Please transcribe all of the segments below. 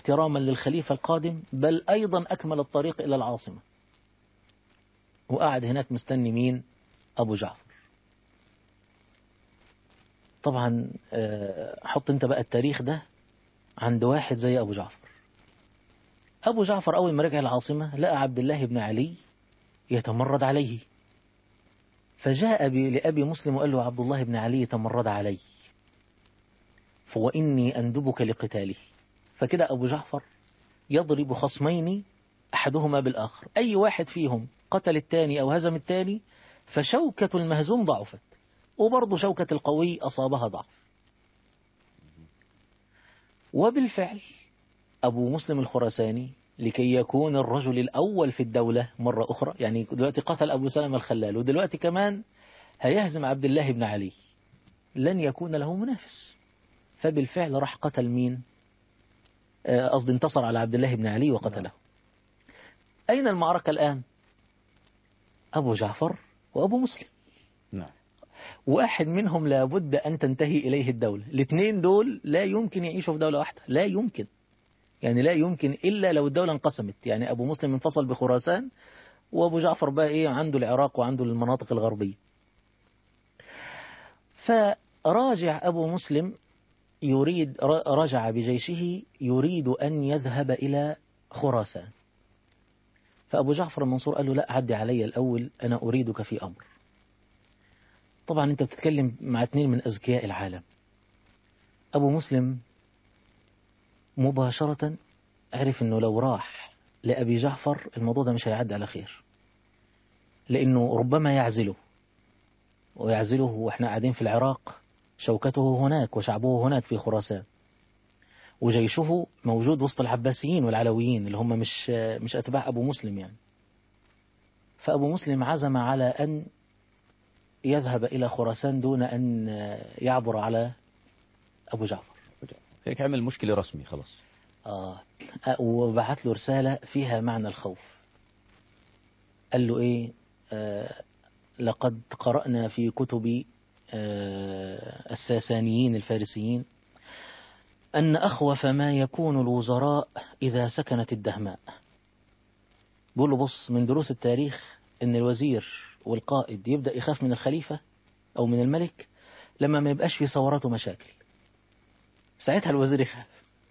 احتراما للخليفة القادم بل أيضا أكمل الطريق إلى العاصمة وقعد هناك مستني مين أبو جعفر طبعا آه، حط انت بقى التاريخ ده عند واحد زي أبو جعفر أبو جعفر أول ما رجع العاصمة لقى عبد الله بن علي يتمرد عليه فجاء ب- لأبي مسلم وقال له عبد الله بن علي تمرد علي فوإني أندبك لقتاله فكده أبو جعفر يضرب خصمين أحدهما بالآخر أي واحد فيهم قتل الثاني أو هزم الثاني فشوكة المهزوم ضعفت وبرضه شوكة القوي أصابها ضعف وبالفعل أبو مسلم الخراساني لكي يكون الرجل الأول في الدولة مرة أخرى يعني دلوقتي قتل أبو سلمة الخلال ودلوقتي كمان هيهزم عبد الله بن علي لن يكون له منافس فبالفعل راح قتل مين آه، قصدي انتصر على عبد الله بن علي وقتله أين المعركة الآن أبو جعفر وأبو مسلم نعم واحد منهم لابد أن تنتهي إليه الدولة الاثنين دول لا يمكن يعيشوا في دولة واحدة لا يمكن يعني لا يمكن إلا لو الدولة انقسمت يعني أبو مسلم انفصل بخراسان وأبو جعفر بقى إيه عنده العراق وعنده المناطق الغربية فراجع أبو مسلم يريد رجع بجيشه يريد أن يذهب إلى خراسان فأبو جعفر المنصور قال له لا عدي علي الأول أنا أريدك في أمر طبعا أنت بتتكلم مع اثنين من أذكياء العالم أبو مسلم مباشرة عرف أنه لو راح لأبي جعفر الموضوع ده مش هيعدي على خير لأنه ربما يعزله ويعزله وإحنا قاعدين في العراق شوكته هناك وشعبه هناك في خراسان وجيشه موجود وسط العباسيين والعلويين اللي هم مش مش أتباع أبو مسلم يعني فأبو مسلم عزم على أن يذهب إلى خراسان دون أن يعبر على أبو جعفر هيك عمل مشكلة رسمي خلاص آه وبعت له رسالة فيها معنى الخوف قال له إيه آه لقد قرأنا في كتب آه الساسانيين الفارسيين أن أخوف ما يكون الوزراء إذا سكنت الدهماء بيقول له بص من دروس التاريخ أن الوزير والقائد يبدأ يخاف من الخليفة أو من الملك لما ما يبقاش في ثورات ومشاكل ساعتها الوزير يخاف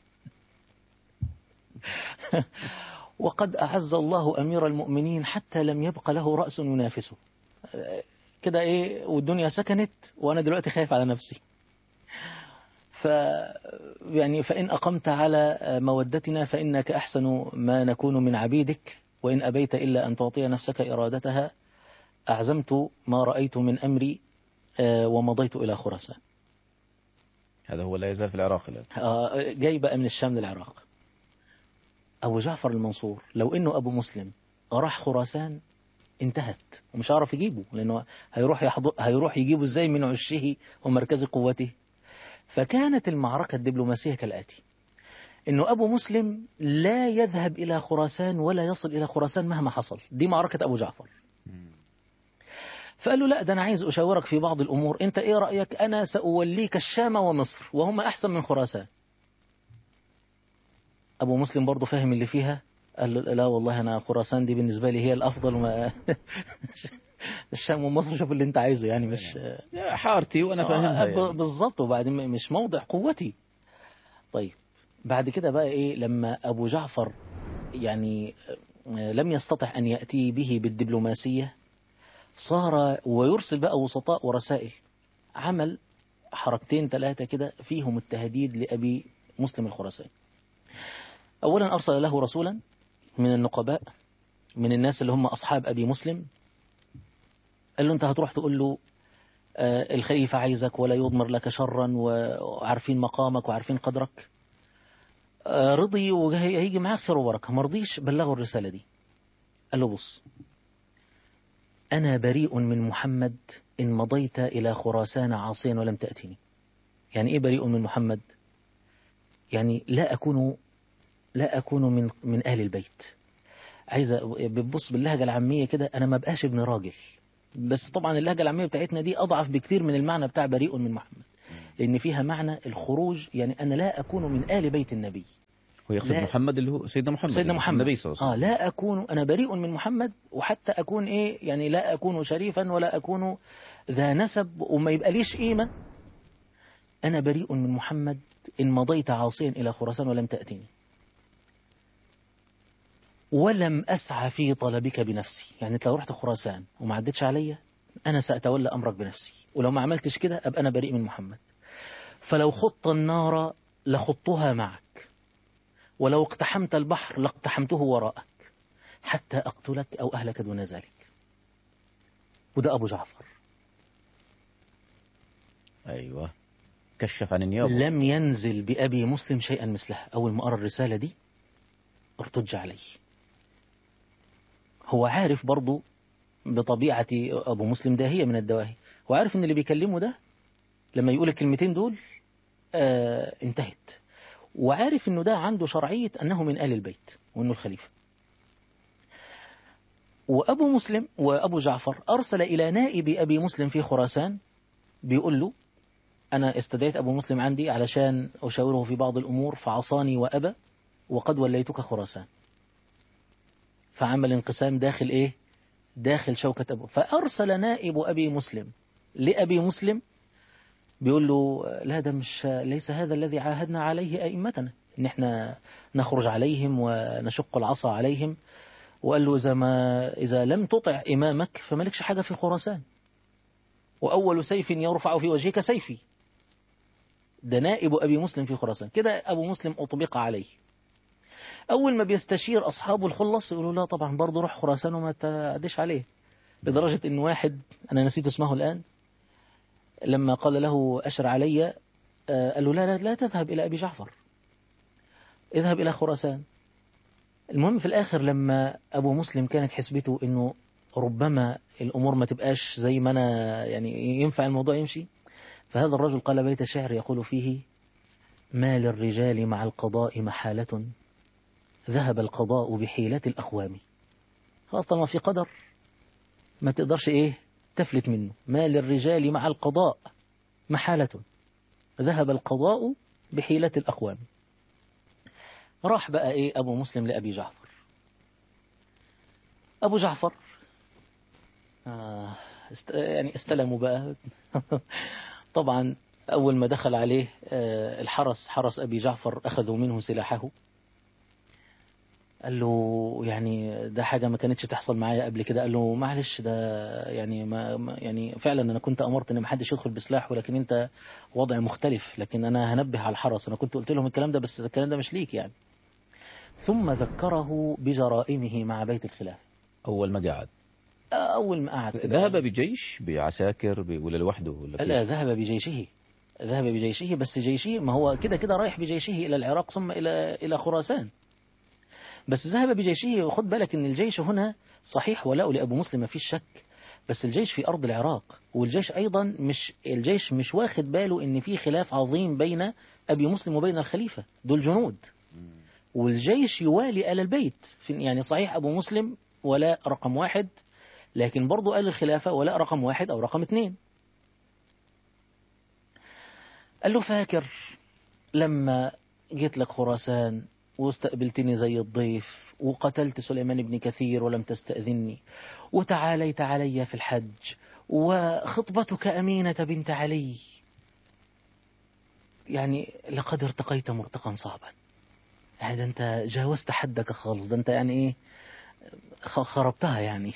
وقد أعز الله أمير المؤمنين حتى لم يبق له رأس ينافسه كده إيه والدنيا سكنت وأنا دلوقتي خايف على نفسي ف يعني فإن أقمت على مودتنا فإنك أحسن ما نكون من عبيدك وإن أبيت إلا أن تعطي نفسك إرادتها أعزمت ما رأيت من أمري ومضيت إلى خراسان هذا هو لا يزال في العراق الآن جاي بقى من الشام للعراق أبو جعفر المنصور لو إنه أبو مسلم راح خراسان انتهت ومش هعرف يجيبه لأنه هيروح يحضر هيروح يجيبه إزاي من عشه ومركز قوته فكانت المعركة الدبلوماسية كالآتي إنه أبو مسلم لا يذهب إلى خراسان ولا يصل إلى خراسان مهما حصل دي معركة أبو جعفر فقال له لا ده أنا عايز أشاورك في بعض الأمور أنت إيه رأيك أنا سأوليك الشام ومصر وهم أحسن من خراسان أبو مسلم برضه فاهم اللي فيها قال له لا والله أنا خراسان دي بالنسبة لي هي الأفضل وما الشام ومصر شوف اللي أنت عايزه يعني مش حارتي وأنا فاهمها يعني. بالظبط وبعدين مش موضع قوتي طيب بعد كده بقى إيه لما أبو جعفر يعني لم يستطع أن يأتي به بالدبلوماسية صار ويرسل بقى وسطاء ورسائل عمل حركتين ثلاثة كده فيهم التهديد لأبي مسلم الخراساني أولا أرسل له رسولا من النقباء من الناس اللي هم أصحاب أبي مسلم قال له أنت هتروح تقول له آه الخليفة عايزك ولا يضمر لك شرا وعارفين مقامك وعارفين قدرك آه رضي وهيجي معاك خير وبركة مرضيش بلغوا الرسالة دي قال له بص أنا بريء من محمد إن مضيت إلى خراسان عاصيا ولم تأتني يعني إيه بريء من محمد يعني لا أكون لا أكون من من أهل البيت عايزة بتبص باللهجة العامية كده أنا ما بقاش ابن راجل بس طبعا اللهجة العامية بتاعتنا دي أضعف بكثير من المعنى بتاع بريء من محمد لأن فيها معنى الخروج يعني أنا لا أكون من آل بيت النبي ويقصد لا. محمد اللي هو سيدنا محمد سيدنا محمد النبي صلى الله عليه آه وسلم لا أكون أنا بريء من محمد وحتى أكون إيه يعني لا أكون شريفا ولا أكون ذا نسب وما يبقى ليش قيمة أنا بريء من محمد إن مضيت عاصيا إلى خراسان ولم تأتني ولم أسعى في طلبك بنفسي يعني أنت لو رحت خراسان وما عدتش عليا أنا سأتولى أمرك بنفسي ولو ما عملتش كده أبقى أنا بريء من محمد فلو خضت النار لخضتها معك ولو اقتحمت البحر لاقتحمته وراءك حتى أقتلك أو أهلك دون ذلك وده أبو جعفر أيوة كشف عن النيابة لم ينزل بأبي مسلم شيئا مثلها أول ما أرى الرسالة دي ارتج عليه هو عارف برضو بطبيعة أبو مسلم داهية من الدواهي وعارف إن اللي بيكلمه ده لما يقول الكلمتين دول آه انتهت وعارف إنه ده عنده شرعية أنه من آل البيت وإنه الخليفة وأبو مسلم وأبو جعفر أرسل إلى نائب أبي مسلم في خراسان بيقول له أنا استدعيت أبو مسلم عندي علشان أشاوره في بعض الأمور فعصاني وأبى وقد وليتك خراسان فعمل انقسام داخل إيه داخل شوكة أبو فأرسل نائب أبي مسلم لأبي مسلم بيقول له لا ده مش ليس هذا الذي عاهدنا عليه أئمتنا إن احنا نخرج عليهم ونشق العصا عليهم وقال له إذا, ما إذا لم تطع إمامك فمالكش حاجة في خراسان وأول سيف يرفع في وجهك سيفي ده نائب أبي مسلم في خراسان كده أبو مسلم أطبق عليه أول ما بيستشير أصحابه الخلص يقولوا لا طبعا برضه روح خراسان وما تعديش عليه لدرجة إن واحد أنا نسيت اسمه الآن لما قال له أشر علي قال له لا لا لا تذهب إلى أبي جعفر اذهب إلى خراسان المهم في الآخر لما أبو مسلم كانت حسبته إنه ربما الأمور ما تبقاش زي ما أنا يعني ينفع الموضوع يمشي فهذا الرجل قال بيت شعر يقول فيه ما للرجال مع القضاء محالة ذهب القضاء بحيلة الأقوام خلاص طالما في قدر ما تقدرش إيه تفلت منه ما للرجال مع القضاء محالة ذهب القضاء بحيلة الأقوام راح بقى إيه أبو مسلم لأبي جعفر أبو جعفر آه است يعني استلموا بقى طبعا أول ما دخل عليه آه الحرس حرس أبي جعفر أخذوا منه سلاحه قال له يعني ده حاجة ما كانتش تحصل معايا قبل كده قال له معلش ده يعني ما يعني فعلا أنا كنت أمرت إن ما حدش يدخل بسلاح ولكن أنت وضع مختلف لكن أنا هنبه على الحرس أنا كنت قلت لهم الكلام ده بس الكلام ده مش ليك يعني ثم ذكره بجرائمه مع بيت الخلافة أول ما قعد أول ما قعد ذهب بجيش بعساكر ولا لوحده ولا لا ذهب بجيشه ذهب بجيشه بس جيشه ما هو كده كده رايح بجيشه إلى العراق ثم إلى إلى خراسان بس ذهب بجيشه وخد بالك ان الجيش هنا صحيح ولاء لأبو مسلم ما فيش شك بس الجيش في أرض العراق والجيش أيضا مش الجيش مش واخد باله ان في خلاف عظيم بين أبي مسلم وبين الخليفة دول جنود والجيش يوالي آل البيت يعني صحيح أبو مسلم ولاء رقم واحد لكن برضو آل الخلافة ولاء رقم واحد أو رقم اثنين قال له فاكر لما جيت لك خراسان واستقبلتني زي الضيف وقتلت سليمان بن كثير ولم تستأذني وتعاليت علي في الحج وخطبتك أمينة بنت علي يعني لقد ارتقيت مرتقا صعبا يعني ده انت جاوزت حدك خالص ده انت يعني ايه خربتها يعني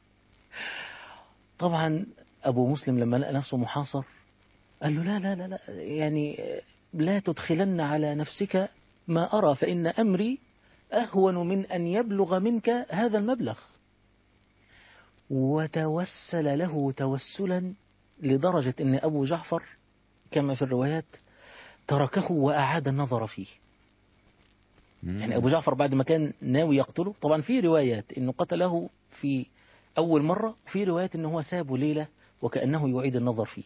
طبعا ابو مسلم لما لقى نفسه محاصر قال له لا لا لا, لا يعني لا تدخلن على نفسك ما أرى فإن أمري أهون من أن يبلغ منك هذا المبلغ وتوسل له توسلا لدرجة أن أبو جعفر كما في الروايات تركه وأعاد النظر فيه يعني أبو جعفر بعد ما كان ناوي يقتله طبعا في روايات أنه قتله في أول مرة في روايات أنه هو سابه ليلة وكأنه يعيد النظر فيه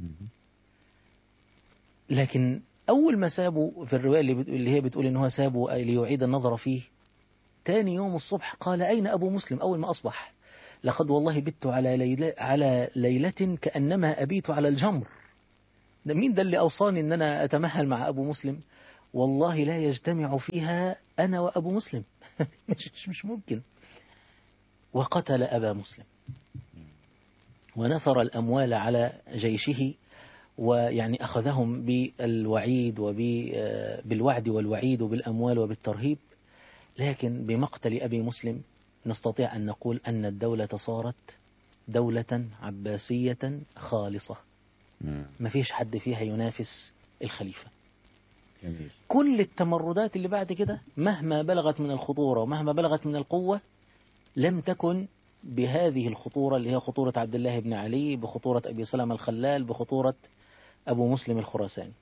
لكن أول ما سابه في الرواية اللي هي بتقول إن هو سابه ليعيد النظر فيه تاني يوم الصبح قال أين أبو مسلم أول ما أصبح لقد والله بت على ليلة, على ليلة كأنما أبيت على الجمر ده مين ده اللي أوصاني إن أنا أتمهل مع أبو مسلم والله لا يجتمع فيها أنا وأبو مسلم مش, مش, مش ممكن وقتل أبا مسلم ونثر الأموال على جيشه ويعني أخذهم بالوعيد وبالوعد والوعيد وبالأموال وبالترهيب لكن بمقتل أبي مسلم نستطيع أن نقول أن الدولة صارت دولة عباسية خالصة مم. ما فيش حد فيها ينافس الخليفة جميل كل التمردات اللي بعد كده مهما بلغت من الخطورة ومهما بلغت من القوة لم تكن بهذه الخطورة اللي هي خطورة عبد الله بن علي بخطورة أبي سلمة الخلال بخطورة أبو مسلم الخراساني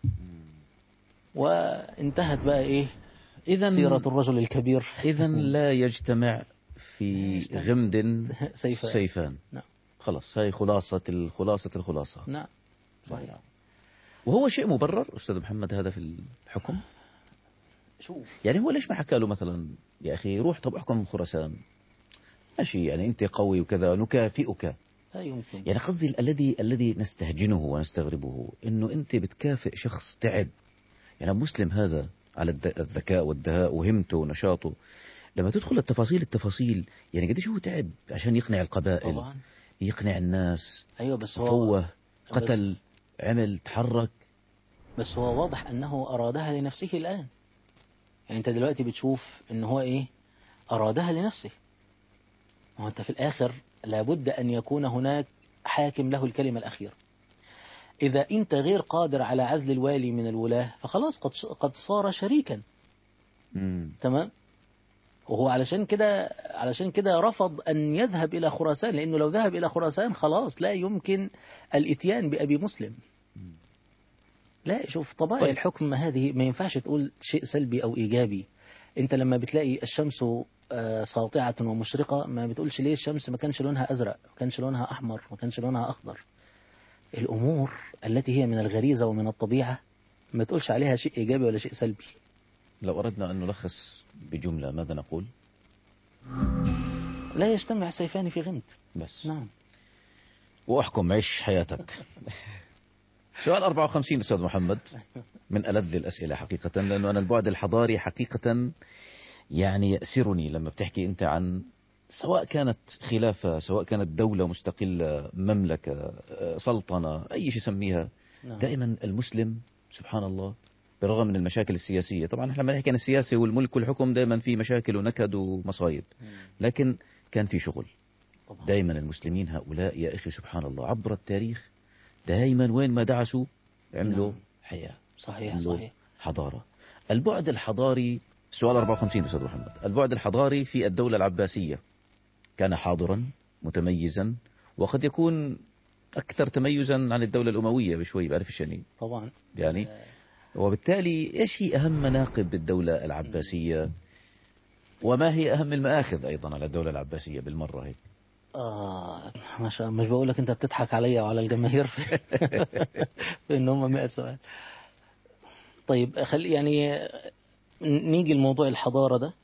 وانتهت بقى إيه إذا سيرة الرجل الكبير إذا لا يجتمع في يجتمع. غمد سيفان. سيفان نعم. خلاص هاي خلاصة الخلاصة الخلاصة نعم صحيح وهو شيء مبرر أستاذ محمد هذا في الحكم شوف يعني هو ليش ما حكى له مثلا يا أخي روح طب احكم خراسان ماشي يعني أنت قوي وكذا نكافئك لا يمكن يعني قصدي ال- الذي الذي نستهجنه ونستغربه انه انت بتكافئ شخص تعب يعني أبو مسلم هذا على الد- الذكاء والدهاء وهمته ونشاطه لما تدخل التفاصيل التفاصيل يعني قديش هو تعب عشان يقنع القبائل طبعا يقنع الناس أيوة بس هو فوه قتل عمل تحرك بس هو واضح أنه أرادها لنفسه الآن يعني أنت دلوقتي بتشوف أن هو إيه أرادها لنفسه ما هو أنت في الآخر لابد أن يكون هناك حاكم له الكلمة الأخيرة إذا أنت غير قادر على عزل الوالي من الولاة فخلاص قد قد صار شريكا مم. تمام وهو علشان كده علشان كده رفض أن يذهب إلى خراسان لأنه لو ذهب إلى خراسان خلاص لا يمكن الإتيان بأبي مسلم لا شوف طبائع طيب. الحكم هذه ما ينفعش تقول شيء سلبي أو إيجابي أنت لما بتلاقي الشمس آه، ساطعة ومشرقة ما بتقولش ليه الشمس ما كانش لونها أزرق ما كانش لونها أحمر ما كانش لونها أخضر الأمور التي هي من الغريزة ومن الطبيعة ما تقولش عليها شيء إيجابي ولا شيء سلبي لو أردنا أن نلخص بجملة ماذا نقول لا يجتمع سيفان في غمد بس نعم وأحكم عيش حياتك سؤال 54 أستاذ محمد من ألذ الأسئلة حقيقة لأنه أنا البعد الحضاري حقيقة يعني يأسرني لما بتحكي أنت عن سواء كانت خلافة سواء كانت دولة مستقلة مملكة آه، سلطنة أي شيء سميها نعم. دائما المسلم سبحان الله بالرغم من المشاكل السياسية طبعا احنا لما نحكي عن السياسة والملك والحكم دائما في مشاكل ونكد ومصايب مم. لكن كان في شغل طبعا دائما المسلمين هؤلاء يا أخي سبحان الله عبر التاريخ دائما وين ما دعسوا عملوا نعم. حياة صحيح عملوا صحيح حضارة البعد الحضاري سؤال 54 أستاذ محمد البعد الحضاري في الدولة العباسية كان حاضرا متميزا وقد يكون أكثر تميزا عن الدولة الأموية بشوي بعرفش يعني طبعا يعني وبالتالي إيش هي أهم مناقب الدولة العباسية وما هي أهم المآخذ أيضا على الدولة العباسية بالمرة هيك آه ما شاء مش بقول لك أنت بتضحك عليا وعلى الجماهير في, في إن هم 100 سؤال طيب خلي يعني نيجي لموضوع الحضارة ده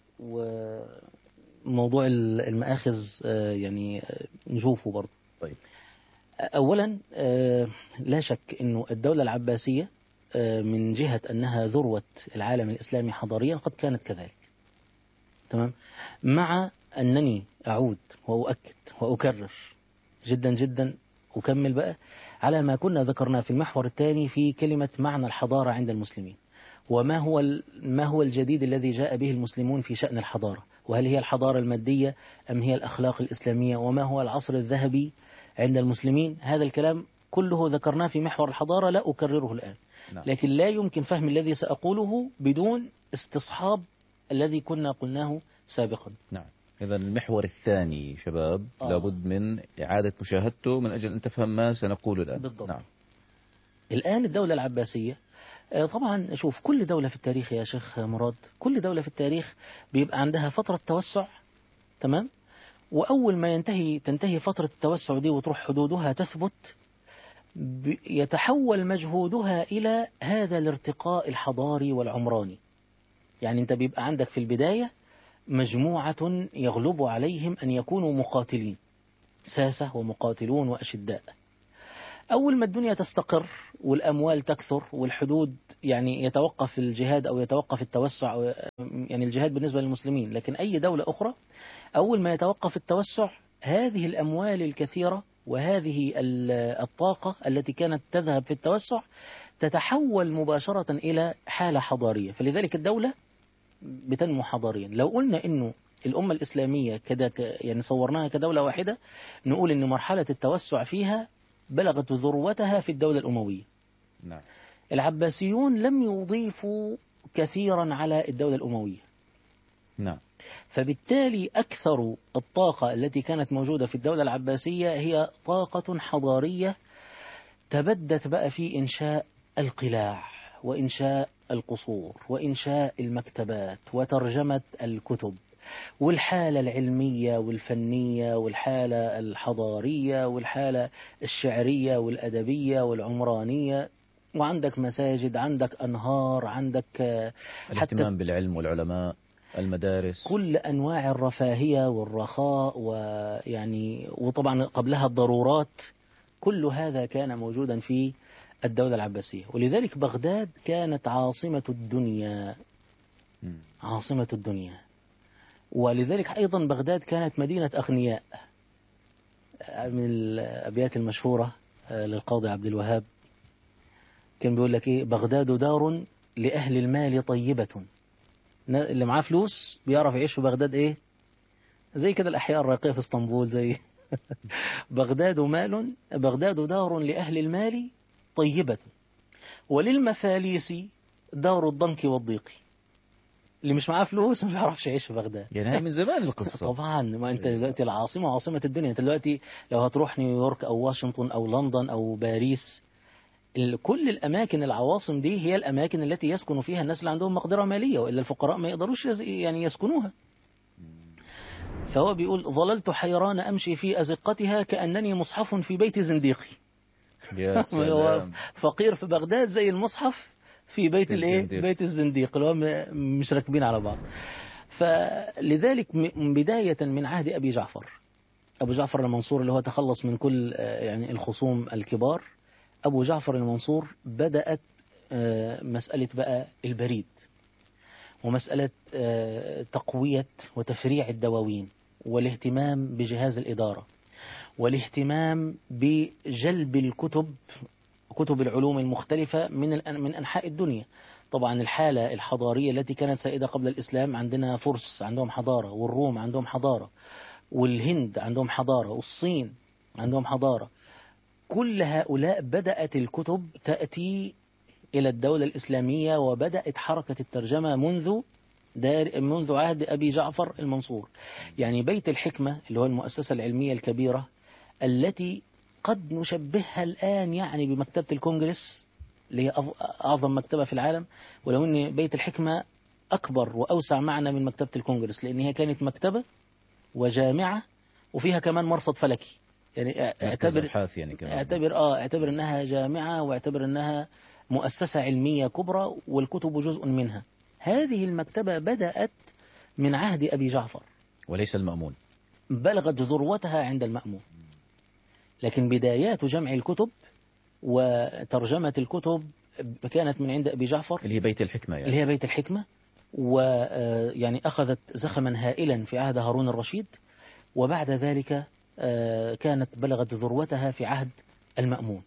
وموضوع المآخذ آه، يعني آه، نشوفه برضه طيب أولا آه، لا شك أنه الدولة العباسية آه، من جهة أنها ذروة العالم الإسلامي حضاريا قد كانت كذلك تمام مع أنني أعود وأؤكد وأكرر جدا جدا أكمل بقى على ما كنا ذكرناه في المحور الثاني في كلمة معنى الحضارة عند المسلمين وما هو ال- ما هو الجديد الذي جاء به المسلمون في شأن الحضارة وهل هي الحضارة المادية أم هي الأخلاق الإسلامية وما هو العصر الذهبي عند المسلمين هذا الكلام كله ذكرناه في محور الحضارة لا أكرره الآن نعم. لكن لا يمكن فهم الذي سأقوله بدون استصحاب الذي كنا قلناه سابقا نعم إذا المحور الثاني شباب آه. لابد من إعادة مشاهدته من أجل أن تفهم ما سنقوله الآن بالضبط. نعم الآن الدولة العباسية آه، طبعا شوف كل دولة في التاريخ يا شيخ مراد كل دولة في التاريخ بيبقى عندها فترة توسع تمام وأول ما ينتهي تنتهي فترة التوسع دي وتروح حدودها تثبت ب- يتحول مجهودها إلى هذا الارتقاء الحضاري والعمراني يعني أنت بيبقى عندك في البداية مجموعة يغلب عليهم أن يكونوا مقاتلين ساسة ومقاتلون وأشداء أول ما الدنيا تستقر والأموال تكثر والحدود يعني يتوقف الجهاد أو يتوقف التوسع أو- يعني الجهاد بالنسبة للمسلمين لكن أي دولة أخرى أول ما يتوقف التوسع هذه الأموال الكثيرة وهذه ال- الطاقة التي كانت تذهب في التوسع تتحول مباشرة إلى حالة حضارية فلذلك الدولة بتنمو حضاريا لو قلنا انه الأمة الإسلامية كده ك- يعني صورناها كدولة واحدة نقول ان مرحلة التوسع فيها بلغت ذروتها في الدولة الأموية نعم العباسيون لم يضيفوا كثيرا على الدولة الأموية نعم فبالتالي أكثر الطاقة التي كانت موجودة في الدولة العباسية هي طاقة حضارية تبدت بقى في إنشاء القلاع وإنشاء القصور وإنشاء المكتبات وترجمة الكتب والحالة العلمية والفنية والحالة الحضارية والحالة الشعرية والأدبية والعمرانية وعندك مساجد عندك أنهار عندك آه، حتى الاهتمام بالعلم والعلماء المدارس كل انواع الرفاهيه والرخاء ويعني وطبعا قبلها الضرورات كل هذا كان موجودا في الدوله العباسيه ولذلك بغداد كانت عاصمه الدنيا مم. عاصمه الدنيا ولذلك ايضا بغداد كانت مدينه اغنياء من الابيات المشهوره آه، للقاضي عبد الوهاب كان بيقول لك ايه بغداد دار لاهل المال طيبه نا- اللي معاه فلوس بيعرف يعيش في بغداد ايه زي كده الاحياء الراقيه في اسطنبول زي بغداد مال بغداد دار لاهل المال طيبه وللمفاليس دار الضنك والضيق اللي مش معاه فلوس ما بيعرفش يعيش في بغداد يعني هاي من زمان القصة طبعا ما انت دلوقتي العاصمه عاصمه الدنيا انت دلوقتي لو هتروح نيويورك او واشنطن او لندن او باريس ال- كل الاماكن العواصم دي هي الاماكن التي يسكن فيها الناس اللي عندهم مقدره ماليه والا الفقراء ما يقدروش يز- يعني يسكنوها فهو بيقول ظللت حيران امشي في ازقتها كانني مصحف في بيت زنديقي يا هو سلام فقير في بغداد زي المصحف في بيت في الايه الزنديق. بيت الزنديق اللي هو م- مش راكبين على بعض فلذلك م- بداية من عهد أبي جعفر أبو جعفر المنصور اللي هو تخلص من كل آه، يعني الخصوم الكبار أبو جعفر المنصور بدأت آه، مسألة بقى البريد ومسألة آه، تقوية وتفريع الدواوين والاهتمام بجهاز الإدارة والاهتمام بجلب الكتب كتب العلوم المختلفة من الأن- من أنحاء الدنيا طبعا الحالة الحضارية التي كانت سائدة قبل الإسلام عندنا فرس عندهم حضارة والروم عندهم حضارة والهند عندهم حضارة والصين عندهم حضارة كل هؤلاء بدأت الكتب تأتي إلى الدولة الإسلامية وبدأت حركة الترجمة منذ دار منذ عهد أبي جعفر المنصور يعني بيت الحكمة اللي هو المؤسسة العلمية الكبيرة التي قد نشبهها الآن يعني بمكتبة الكونغرس اللي هي أف- أعظم مكتبة في العالم ولو أن بيت الحكمة أكبر وأوسع معنى من مكتبة الكونغرس لأن هي كانت مكتبة وجامعة وفيها كمان مرصد فلكي يعني مركز اعتبر أبحاث يعني كمان اعتبر اه اعتبر انها جامعه واعتبر انها مؤسسه علميه كبرى والكتب جزء منها. هذه المكتبه بدات من عهد ابي جعفر وليس المأمون بلغت ذروتها عند المأمون. لكن بدايات جمع الكتب وترجمه الكتب كانت من عند ابي جعفر اللي هي بيت الحكمة يعني اللي هي بيت الحكمة ويعني أخذت زخما هائلا في عهد هارون الرشيد وبعد ذلك آه، كانت بلغت ذروتها في عهد المأمون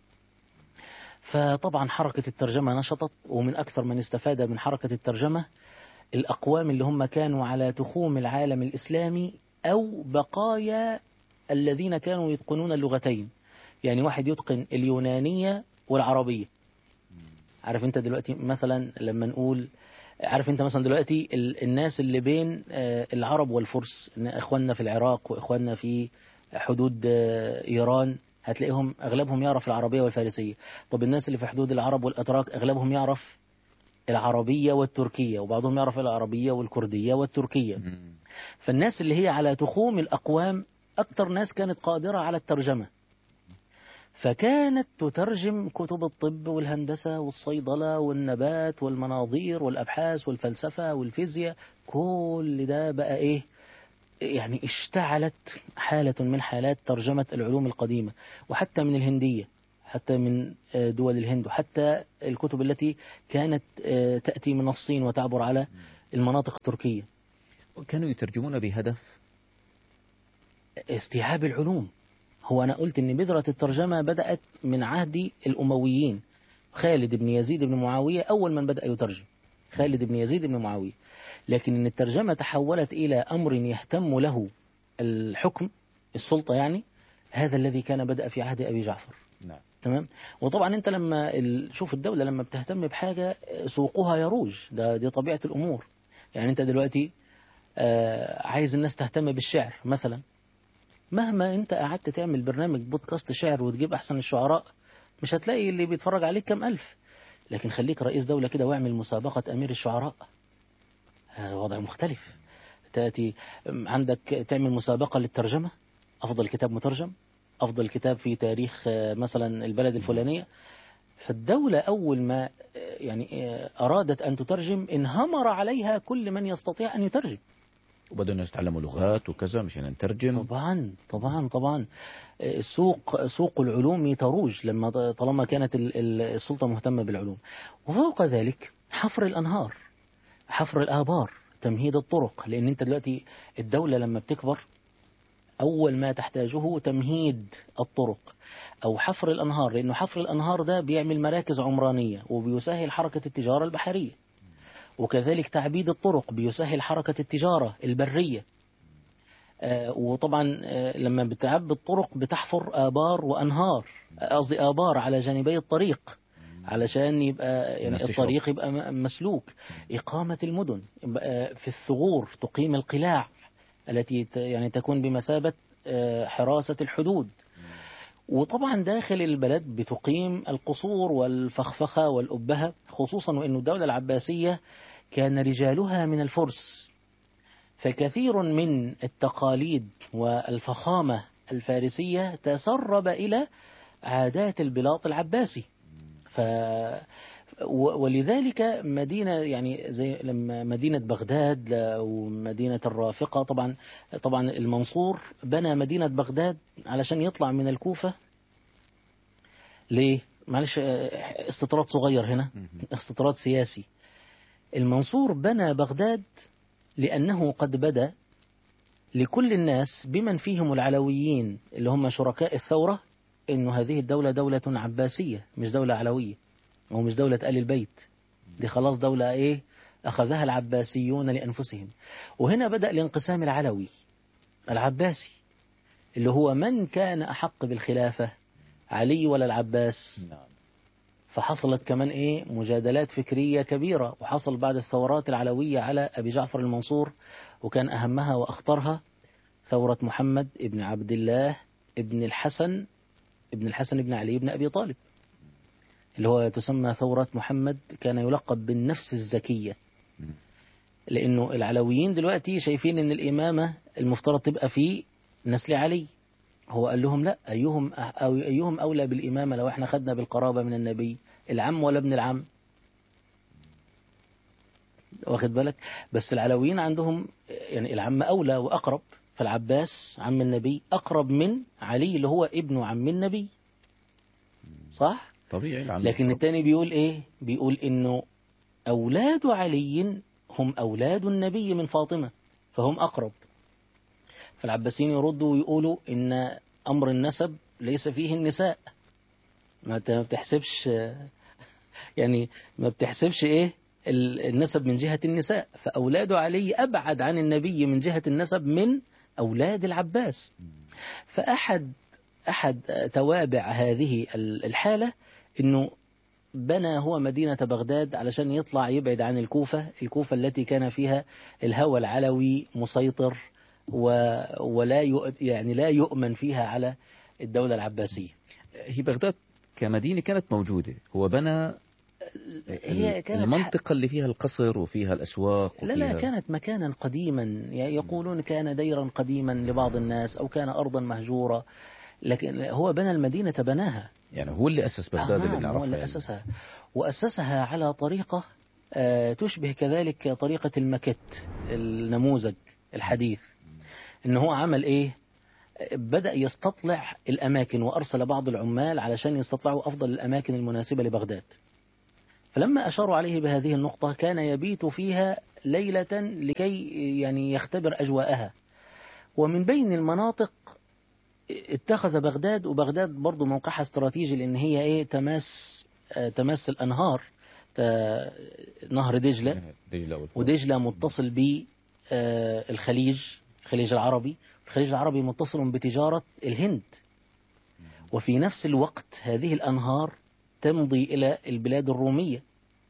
فطبعا حركة الترجمة نشطت ومن أكثر من استفاد من حركة الترجمة الأقوام اللي هم كانوا على تخوم العالم الإسلامي أو بقايا الذين كانوا يتقنون اللغتين يعني واحد يتقن اليونانية والعربية عارف انت دلوقتي مثلا لما نقول عارف انت مثلا دلوقتي ال- الناس اللي بين آه، العرب والفرس إن اخواننا في العراق واخواننا في حدود آه، ايران هتلاقيهم اغلبهم يعرف العربيه والفارسيه طب الناس اللي في حدود العرب والاتراك اغلبهم يعرف العربيه والتركيه وبعضهم يعرف العربيه والكرديه والتركيه مم. فالناس اللي هي على تخوم الأقوام أكثر ناس كانت قادرة على الترجمة فكانت تترجم كتب الطب والهندسة والصيدلة والنبات والمناظير والأبحاث والفلسفة والفيزياء كل ده بقى إيه يعني اشتعلت حالة من حالات ترجمة العلوم القديمة وحتى من الهندية حتى من آه، دول الهند وحتى الكتب التي كانت آه، تأتي من الصين وتعبر على المناطق التركية كانوا يترجمون بهدف استيعاب العلوم هو أنا قلت إن بذرة الترجمة بدأت من عهد الأمويين خالد بن يزيد بن معاوية أول من بدأ يترجم خالد بن يزيد بن معاوية لكن إن الترجمة تحولت إلى أمر يهتم له الحكم السلطة يعني هذا الذي كان بدأ في عهد أبي جعفر نعم تمام وطبعا انت لما ال- شوف الدولة لما بتهتم بحاجة سوقها يروج ده دي طبيعة الأمور يعني انت دلوقتي آه، عايز الناس تهتم بالشعر مثلا مهما انت قعدت تعمل برنامج بودكاست شعر وتجيب احسن الشعراء مش هتلاقي اللي بيتفرج عليك كم ألف لكن خليك رئيس دولة كده واعمل مسابقة أمير الشعراء هذا وضع مختلف تأتي عندك تعمل مسابقة للترجمة أفضل كتاب مترجم أفضل كتاب في تاريخ آه، مثلا البلد الفلانية فالدولة أول ما آه، يعني آه، أرادت أن تترجم انهمر عليها كل من يستطيع أن يترجم وبدأوا الناس يتعلموا لغات وكذا مشان نترجم طبعا طبعا طبعا آه، السوق سوق العلوم تروج لما ط- طالما كانت ال- ال- السلطة مهتمة بالعلوم وفوق ذلك حفر الأنهار حفر الآبار تمهيد الطرق لأن أنت دلوقتي الدولة لما بتكبر أول ما تحتاجه تمهيد الطرق أو حفر الأنهار لأنه حفر الأنهار ده بيعمل مراكز عمرانية وبيسهل حركة التجارة البحرية وكذلك تعبيد الطرق بيسهل حركة التجارة البرية آه، وطبعا آه، لما بتعبي الطرق بتحفر آبار وأنهار آه، قصدي آبار على جانبي الطريق علشان يبقى يعني الناس تشرب. الطريق يبقى م- مسلوك إقامة المدن يبقى في الثغور تقيم القلاع التي ت- يعني تكون بمثابة آه، حراسة الحدود وطبعا داخل البلد بتقيم القصور والفخفخة والأبهة خصوصا وأن الدولة العباسية كان رجالها من الفرس فكثير من التقاليد والفخامة الفارسية تسرب إلى عادات البلاط العباسي ف و- ولذلك مدينة يعني زي لما مدينة بغداد أو مدينة الرافقة طبعا طبعا المنصور بنى مدينة بغداد علشان يطلع من الكوفة ليه؟ معلش آه، استطراد صغير هنا استطراد سياسي المنصور بنى بغداد لأنه قد بدا لكل الناس بمن فيهم العلويين اللي هم شركاء الثورة إنه هذه الدولة دولة عباسية مش دولة علوية ومش دولة آل البيت دي خلاص دولة إيه أخذها العباسيون لأنفسهم وهنا بدأ الانقسام العلوي العباسي اللي هو من كان أحق بالخلافة علي ولا العباس نعم فحصلت كمان ايه مجادلات فكرية كبيرة وحصل بعد الثورات العلوية على أبي جعفر المنصور وكان أهمها وأخطرها ثورة محمد ابن عبد الله ابن الحسن ابن الحسن ابن علي بن أبي طالب اللي هو تسمى ثورة محمد كان يلقب بالنفس الزكية لأنه العلويين دلوقتي شايفين أن الإمامة المفترض تبقى في نسل علي هو قال لهم لا أيهم أو أيهم أولى بالإمامة لو احنا خدنا بالقرابة من النبي العم ولا ابن العم واخد بالك بس العلويين عندهم يعني العم أولى وأقرب فالعباس عم النبي أقرب من علي اللي هو ابن عم النبي صح؟ طبيعي العم لكن التاني بيقول ايه بيقول انه اولاد علي هم اولاد النبي من فاطمة فهم اقرب فالعباسيين يردوا ويقولوا ان امر النسب ليس فيه النساء ما ت- ما بتحسبش يعني ما بتحسبش ايه ال- النسب من جهة النساء فأولاد علي أبعد عن النبي من جهة النسب من أولاد العباس فأحد أحد توابع هذه ال- الحالة أنه بنى هو مدينة بغداد علشان يطلع يبعد عن الكوفة الكوفة التي كان فيها الهوى العلوي مسيطر و ولا يؤ- يعني لا يؤمن فيها على الدولة العباسية هي بغداد كمدينة كانت موجودة هو بنى هي كانت المنطقة اللي فيها القصر وفيها الأسواق لا لا وفيها- كانت مكانا قديما ي- يقولون كان ديرا قديما لبعض الناس أو كان أرضا مهجورة لكن هو بنى المدينة بناها يعني هو اللي أسس بغداد آه، اللي هو نعرفها اللي يعني. أسسها وأسسها على طريقة آه، تشبه كذلك طريقة المكت النموذج الحديث إن هو عمل إيه فبدأ يستطلع الأماكن وأرسل بعض العمال علشان يستطلعوا أفضل الأماكن المناسبة لبغداد فلما أشاروا عليه بهذه النقطة كان يبيت فيها ليلة لكي يعني يختبر أجواءها ومن بين المناطق اتخذ بغداد وبغداد برضو موقعها استراتيجي لأن هي إيه تماس آه، تماس الأنهار آه، نهر دجلة دجلة والفرات. ودجلة متصل بالخليج الخليج العربي الخليج العربي متصل بتجارة الهند وفي نفس الوقت هذه الأنهار تمضي إلى البلاد الرومية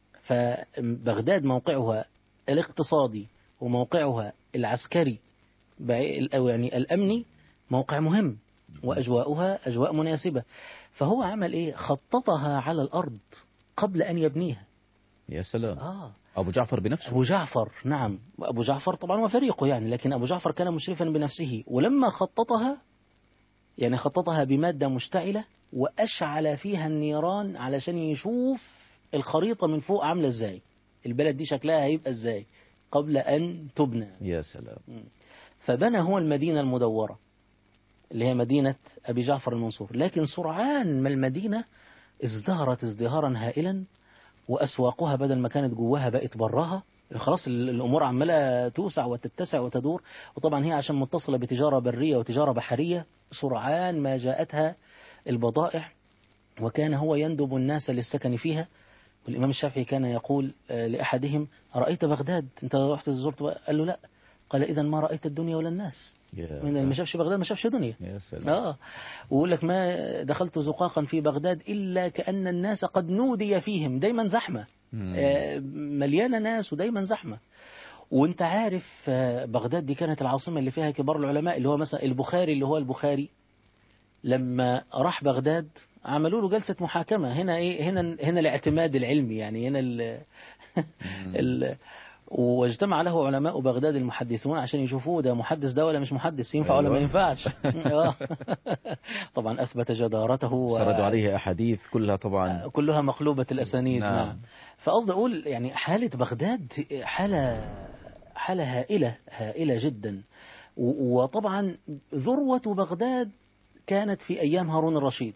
فبغداد موقعها الاقتصادي وموقعها العسكري بع- أو يعني الأمني موقع مهم وأجواؤها أجواء مناسبة فهو عمل إيه خططها على الأرض قبل أن يبنيها يا سلام آه أبو جعفر بنفسه أبو جعفر نعم أبو جعفر طبعا وفريقه يعني لكن أبو جعفر كان مشرفا بنفسه ولما خططها يعني خططها بمادة مشتعلة وأشعل فيها النيران علشان يشوف الخريطة من فوق عاملة إزاي البلد دي شكلها هيبقى إزاي قبل أن تبنى يا سلام فبنى هو المدينة المدورة اللي هي مدينة أبي جعفر المنصور لكن سرعان ما المدينة ازدهرت ازدهارا هائلا وأسواقها بدل ما كانت جواها بقت براها خلاص ال- الأمور عمالة توسع وتتسع وتدور وطبعا هي عشان متصلة بتجارة برية وتجارة بحرية سرعان ما جاءتها البضائع وكان هو يندب الناس للسكن فيها والإمام الشافعي كان يقول آه، لأحدهم رأيت بغداد أنت رحت زرت بقى؟ قال له لا قال إذا ما رأيت الدنيا ولا الناس يا من اللي ما شافش بغداد ما شافش دنيا يا سلام اه ويقول لك ما دخلت زقاقا في بغداد الا كان الناس قد نودي فيهم دايما زحمه مم. آه، مليانه ناس ودايما زحمه وانت عارف آه، بغداد دي كانت العاصمه اللي فيها كبار العلماء اللي هو مثلا البخاري اللي هو البخاري لما راح بغداد عملوا له جلسه محاكمه هنا ايه هنا هنا الاعتماد العلمي يعني هنا ال ال واجتمع له علماء بغداد المحدثون عشان يشوفوه ده محدث ده ولا مش محدث ينفع ولا ما أيوة. ينفعش آه. طبعا أثبت جدارته و- سردوا عليه أحاديث كلها طبعا كلها مقلوبة الأسانيد نعم. نعم, نعم. فقصد أقول يعني حالة بغداد حالة حالة هائلة هائلة جدا و- وطبعا ذروة بغداد كانت في أيام هارون الرشيد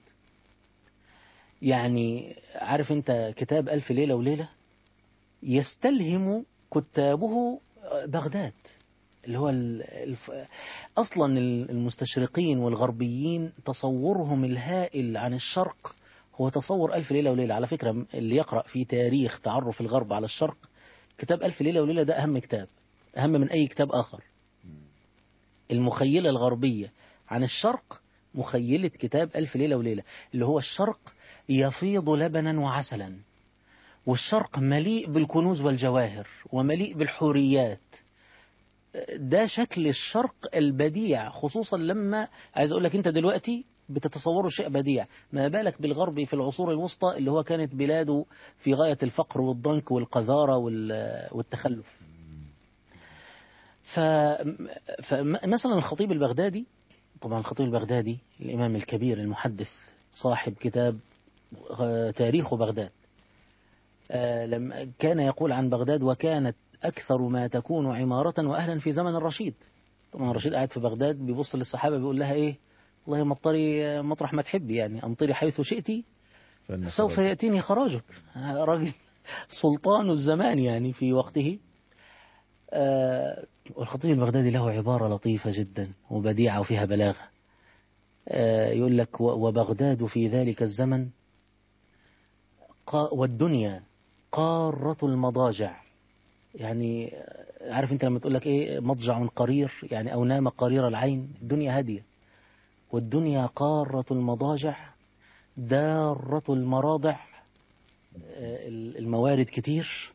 يعني عارف أنت كتاب ألف ليلة وليلة يستلهم كتابه بغداد اللي هو ال- الف... أصلا المستشرقين والغربيين تصورهم الهائل عن الشرق هو تصور ألف ليلة وليلة على فكرة اللي يقرأ في تاريخ تعرف الغرب على الشرق كتاب ألف ليلة وليلة ده أهم كتاب أهم من أي كتاب آخر المخيلة الغربية عن الشرق مخيلة كتاب ألف ليلة وليلة اللي هو الشرق يفيض لبنا وعسلا والشرق مليء بالكنوز والجواهر ومليء بالحوريات ده شكل الشرق البديع خصوصا لما عايز اقول لك انت دلوقتي بتتصوره شيء بديع ما بالك بالغرب في العصور الوسطى اللي هو كانت بلاده في غاية الفقر والضنك والقذارة وال- والتخلف ف... فمثلا الخطيب البغدادي طبعا الخطيب البغدادي الإمام الكبير المحدث صاحب كتاب آه، تاريخ بغداد آه، لما كان يقول عن بغداد وكانت أكثر ما تكون عمارة وأهلا في زمن الرشيد طبعا الرشيد قاعد في بغداد بيبص للصحابة بيقول لها إيه والله مطري مطرح ما تحبي يعني أمطري حيث شئتي فإن سوف خرج- يأتيني خراجك أنا راجل سلطان الزمان يعني في وقته آه، والخطيب البغدادي له عبارة لطيفة جدا وبديعة وفيها بلاغة آه، يقول لك و- وبغداد في ذلك الزمن قا- والدنيا قارة المضاجع يعني آه، عارف انت لما تقول لك ايه مضجع قرير يعني او نام قرير العين الدنيا هادية والدنيا قارة المضاجع دارة المراضع آه، الموارد كتير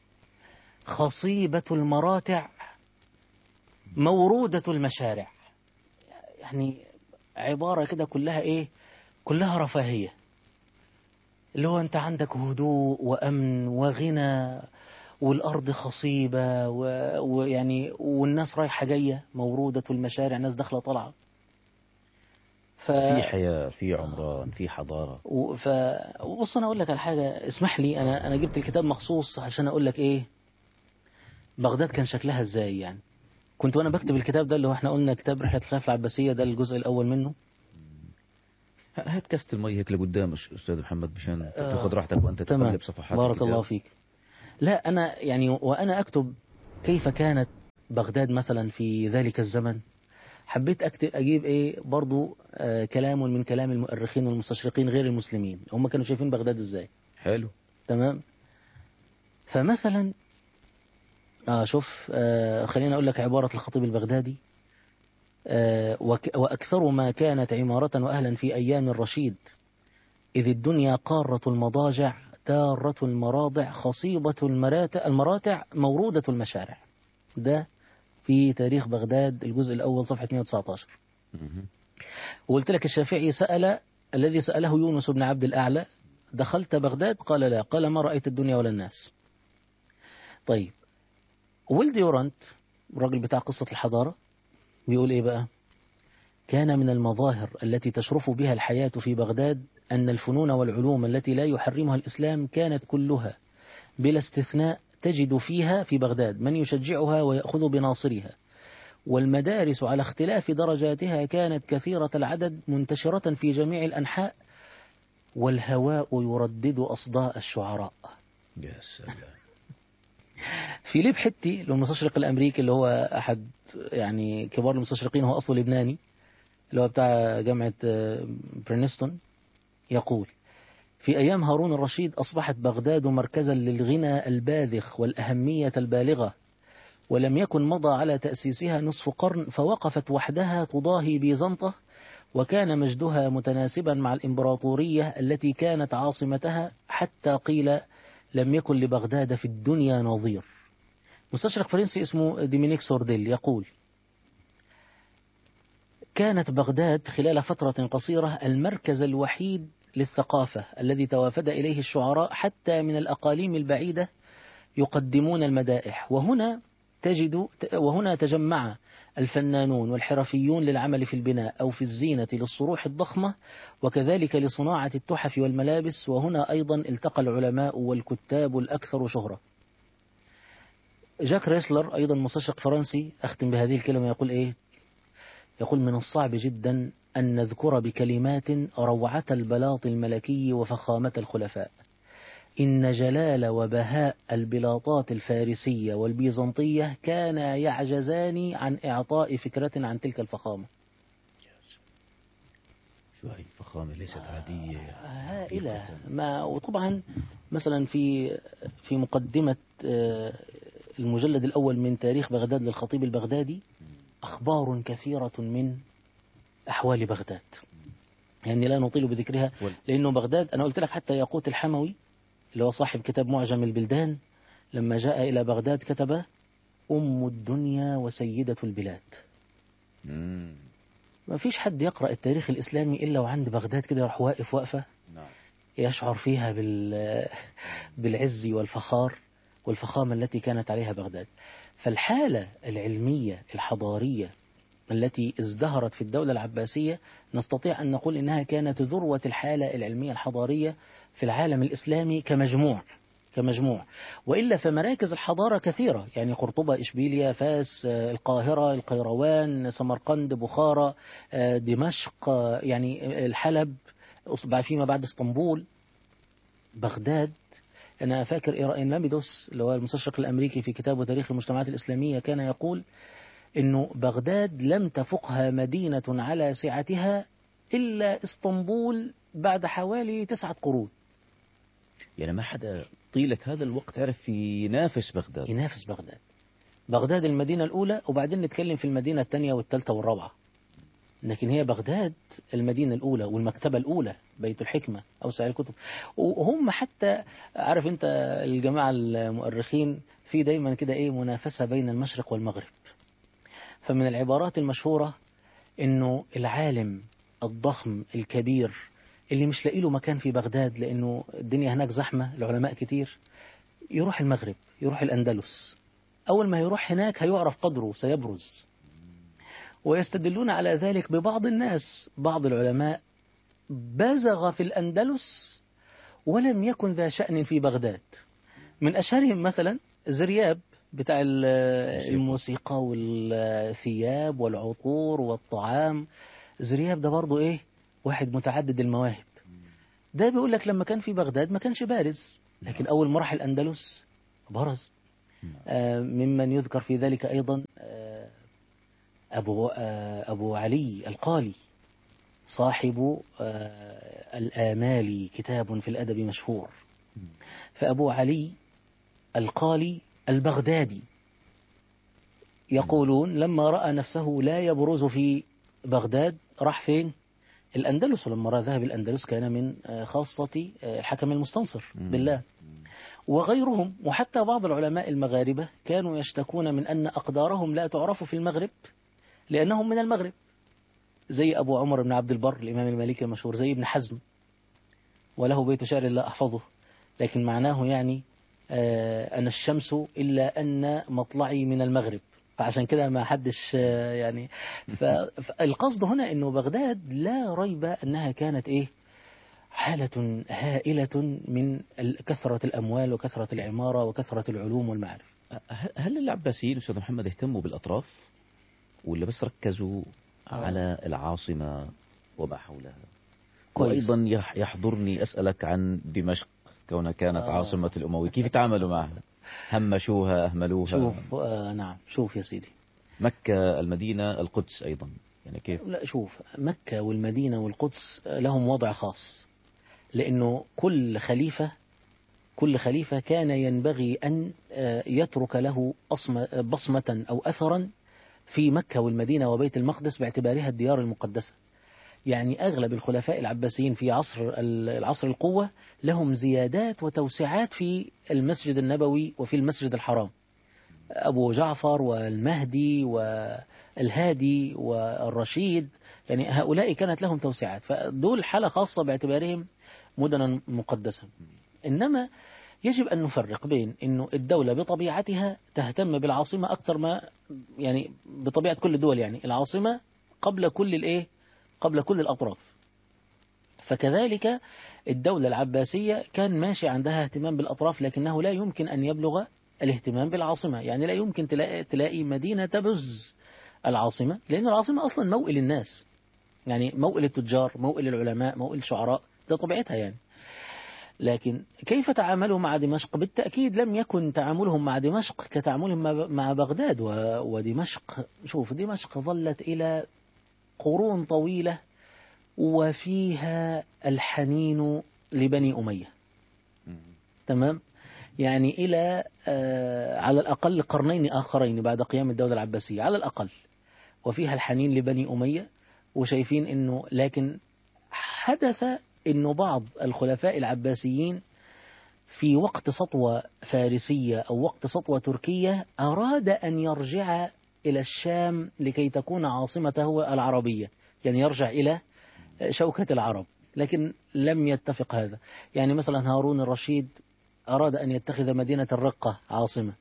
خصيبة المراتع مورودة المشارع يعني عبارة كده كلها ايه كلها رفاهية اللي هو انت عندك هدوء وامن وغنى والارض خصيبة و- ويعني والناس رايحة جاية مورودة المشارع ناس داخلة طالعة ف... في حياة في عمران في حضارة و- ف بص انا اقول لك على حاجه اسمح لي انا انا جبت الكتاب مخصوص عشان اقول لك ايه بغداد كان شكلها ازاي يعني كنت وانا بكتب الكتاب ده اللي هو احنا قلنا كتاب رحله الخلافه العباسيه ده الجزء الاول منه ه- هات كاسة المي هيك لقدام أس- أستاذ محمد مشان آه، تاخذ راحتك وأنت تمام تقلب صفحات بارك الكتاب. الله فيك لا انا يعني وانا اكتب كيف كانت بغداد مثلا في ذلك الزمن حبيت اكتب اجيب ايه برضو آه كلام من كلام المؤرخين والمستشرقين غير المسلمين هم كانوا شايفين بغداد ازاي حلو تمام فمثلا آه شوف آه خلينا أقول لك عبارة الخطيب البغدادي آه وك وأكثر ما كانت عمارة وأهلا في أيام الرشيد إذ الدنيا قارة المضاجع تارة المراضع خصيبة المراتع, المراتع مورودة المشارع ده في تاريخ بغداد الجزء الأول صفحة 119 مهم. وقلت لك الشافعي سأل الذي سأله يونس بن عبد الأعلى دخلت بغداد قال لا قال ما رأيت الدنيا ولا الناس طيب ويل ديورانت الراجل بتاع قصة الحضارة بيقول إيه بقى كان من المظاهر التي تشرف بها الحياة في بغداد أن الفنون والعلوم التي لا يحرمها الإسلام كانت كلها بلا استثناء تجد فيها في بغداد من يشجعها ويأخذ بناصرها والمدارس على اختلاف درجاتها كانت كثيرة العدد منتشرة في جميع الأنحاء والهواء يردد أصداء الشعراء يا سلام فيليب حتي اللي هو المستشرق الأمريكي اللي هو أحد يعني كبار المستشرقين هو أصله لبناني اللي هو بتاع جامعة آه، برينستون يقول في أيام هارون الرشيد أصبحت بغداد مركزا للغنى الباذخ والأهمية البالغة ولم يكن مضى على تأسيسها نصف قرن فوقفت وحدها تضاهي بيزنطة وكان مجدها متناسبا مع الإمبراطورية التي كانت عاصمتها حتى قيل لم يكن لبغداد في الدنيا نظير مستشرق فرنسي اسمه ديمينيك سورديل يقول كانت بغداد خلال فترة قصيرة المركز الوحيد للثقافة الذي توافد إليه الشعراء حتى من الأقاليم البعيدة يقدمون المدائح وهنا تجد وهنا تجمع الفنانون والحرفيون للعمل في البناء أو في الزينة للصروح الضخمة وكذلك لصناعة التحف والملابس وهنا أيضا التقى العلماء والكتاب الأكثر شهرة جاك ريسلر أيضا مستشرق فرنسي أختم بهذه الكلمة يقول إيه يقول من الصعب جدا أن نذكر بكلمات روعة البلاط الملكي وفخامة الخلفاء إن جلال وبهاء البلاطات الفارسية والبيزنطية كانا يعجزان عن إعطاء فكرة عن تلك الفخامة شو هاي الفخامة ليست عادية هائلة حقيقة. ما وطبعا مثلا في في مقدمة آه، المجلد الأول من تاريخ بغداد للخطيب البغدادي أخبار كثيرة من أحوال بغداد يعني لا نطيل بذكرها وال- لأنه بغداد أنا قلت لك حتى ياقوت الحموي اللي هو صاحب كتاب معجم البلدان لما جاء إلى بغداد كتب أم الدنيا وسيدة البلاد مم. ما فيش حد يقرأ التاريخ الإسلامي إلا وعند بغداد كده راح واقف وقفة نعم يشعر فيها بال بالعز والفخار والفخامة التي كانت عليها بغداد فالحالة العلمية الحضارية التي ازدهرت في الدولة العباسية نستطيع أن نقول إنها كانت ذروة الحالة العلمية الحضارية في العالم الإسلامي كمجموع كمجموع وإلا فمراكز الحضارة كثيرة يعني قرطبة إشبيليا فاس آه، القاهرة القيروان سمرقند بخارى آه، دمشق آه، يعني الحلب أصبح فيما بعد اسطنبول بغداد أنا فاكر إيرائين لاميدوس اللي هو المستشرق الأمريكي في كتابه تاريخ المجتمعات الإسلامية كان يقول إنه بغداد لم تفقها مدينة على سعتها إلا اسطنبول بعد حوالي تسعة قرون يعني ما حدا طيلك هذا الوقت عرف ينافس بغداد ينافس بغداد بغداد المدينة الأولى وبعدين نتكلم في المدينة الثانية والثالثة والرابعة لكن هي بغداد المدينة الأولى والمكتبة الأولى بيت الحكمة أو سائر الكتب وهم حتى عارف أنت الجماعة المؤرخين في دايما كده إيه منافسة بين المشرق والمغرب فمن العبارات المشهورة إنه العالم الضخم الكبير اللي مش لاقي له مكان في بغداد لأنه الدنيا هناك زحمة العلماء كتير يروح المغرب يروح الأندلس أول ما يروح هناك هيعرف قدره سيبرز ويستدلون على ذلك ببعض الناس بعض العلماء بزغ في الأندلس ولم يكن ذا شأن في بغداد من أشهرهم مثلا زرياب بتاع ال- الموسيقى. الموسيقى والثياب والعطور والطعام زرياب ده برضه ايه واحد متعدد المواهب ده بيقول لك لما كان في بغداد ما كانش بارز لكن اول ما راح الاندلس برز آه، ممن يذكر في ذلك ايضا آه، ابو آه، ابو علي القالي صاحب آه، الآمال كتاب في الأدب مشهور فأبو علي القالي البغدادي يقولون لما رأى نفسه لا يبرز في بغداد راح فين الأندلس ولما رأى ذهب الأندلس كان من آه، خاصة آه، الحكم المستنصر مم. بالله وغيرهم وحتى بعض العلماء المغاربة كانوا يشتكون من أن أقدارهم لا تعرف في المغرب لأنهم من المغرب زي أبو عمر بن عبد البر الإمام المالكي المشهور زي ابن حزم وله بيت شعر لا أحفظه لكن معناه يعني آه، أنا الشمس إلا أن مطلعي من المغرب فعشان كده ما حدش آه، يعني ف- فالقصد هنا أنه بغداد لا ريب أنها كانت إيه حالة هائلة من ال- كثرة الأموال وكثرة العمارة وكثرة العلوم والمعارف ه- هل العباسيين أستاذ محمد اهتموا بالأطراف ولا بس ركزوا آه. على العاصمة وما حولها كويس. وأيضا يح- يحضرني أسألك عن دمشق كونها كانت آه. عاصمة الأموي كيف تعاملوا معها همشوها أهملوها شوف آه نعم شوف يا سيدي مكة المدينة القدس أيضا يعني كيف لا شوف مكة والمدينة والقدس لهم وضع خاص لأنه كل خليفة كل خليفة كان ينبغي أن آه، يترك له أصم- بصمة أو أثرا في مكة والمدينة وبيت المقدس باعتبارها الديار المقدسة يعني أغلب الخلفاء العباسيين في عصر ال- العصر القوة لهم زيادات وتوسعات في المسجد النبوي وفي المسجد الحرام أبو جعفر والمهدي والهادي والرشيد يعني هؤلاء كانت لهم توسعات فدول حالة خاصة باعتبارهم مدنا مقدسة إنما يجب أن نفرق بين أنه الدولة بطبيعتها تهتم بالعاصمة أكثر ما يعني بطبيعة كل الدول يعني العاصمة قبل كل الإيه قبل كل الأطراف فكذلك الدولة العباسية كان ماشي عندها اهتمام بالأطراف لكنه لا يمكن أن يبلغ الاهتمام بالعاصمة يعني لا يمكن تلاقي, تلاقي مدينة تبز العاصمة لأن العاصمة أصلا موئل الناس يعني موئل التجار موئل العلماء موئل الشعراء ده طبيعتها يعني لكن كيف تعاملوا مع دمشق بالتأكيد لم يكن تعاملهم مع دمشق كتعاملهم مع- مع بغداد و- ودمشق شوف دمشق ظلت إلى قرون طويلة وفيها الحنين لبني أمية تمام يعني إلى آه، على الأقل قرنين آخرين بعد قيام الدولة العباسية على الأقل وفيها الحنين لبني أمية وشايفين أنه لكن حدث أنه بعض الخلفاء العباسيين في وقت سطوة فارسية أو وقت سطوة تركية أراد أن يرجع إلى الشام لكي تكون عاصمته العربية يعني يرجع إلى شوكة العرب لكن لم يتفق هذا يعني مثلا هارون الرشيد أراد أن يتخذ مدينة الرقة عاصمة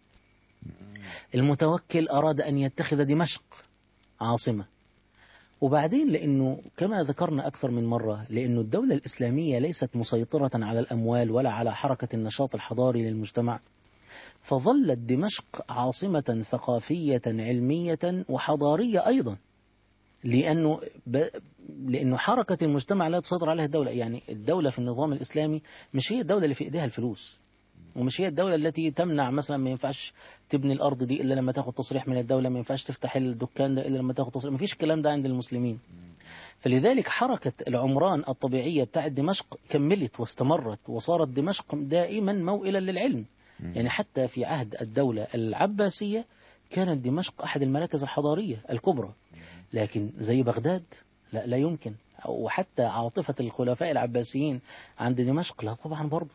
المتوكل أراد أن يتخذ دمشق عاصمة وبعدين لأنه كما ذكرنا أكثر من مرة لأنه الدولة الإسلامية ليست مسيطرة على الأموال ولا على حركة النشاط الحضاري للمجتمع فظلت دمشق عاصمة ثقافية علمية وحضارية أيضا لأنه ب... لأنه حركة المجتمع لا تسيطر عليها الدولة يعني الدولة في النظام الإسلامي مش هي الدولة اللي في إيديها الفلوس ومش هي الدولة التي تمنع مثلا ما ينفعش تبني الأرض دي إلا لما تاخد تصريح من الدولة ما ينفعش تفتح الدكان ده إلا لما تاخد تصريح ما فيش الكلام ده عند المسلمين فلذلك حركة العمران الطبيعية بتاعت دمشق كملت واستمرت وصارت دمشق دائما موئلا للعلم يعني حتى في عهد الدولة العباسية كانت دمشق أحد المراكز الحضارية الكبرى لكن زي بغداد لا لا يمكن وحتى عاطفة الخلفاء العباسيين عند دمشق لا طبعا برضه